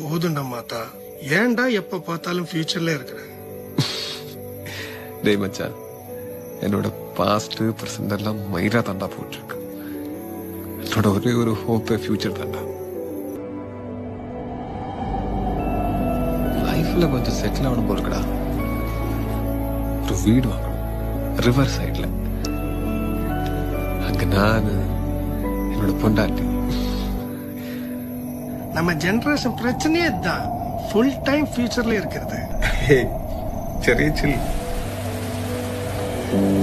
போதுண்டா மாத்தா ஏன்டா எப்ப பார்த்தாலும் ஃபியூச்சர்ல இருக்கிற டேய் மச்சான் என்னோட பாஸ்ட் பிரசன்ட் எல்லாம் மயிரா தாண்டா போட்டிருக்கு என்னோட ஒரே ஒரு ஹோப் ஃபியூச்சர் தாண்டா லைஃப்ல கொஞ்சம் செட்டில் ஆகணும் போல இருக்குடா ஒரு வீடு வாங்கணும் ரிவர் சைட்ல அங்க நான் என்னோட பொண்டாட்டி நம்ம ஜெனரேஷன் பிரச்சனையே இதுதான் ஃபுல் டைம் ஃபியூச்சர்ல இருக்கிறது சரி சில்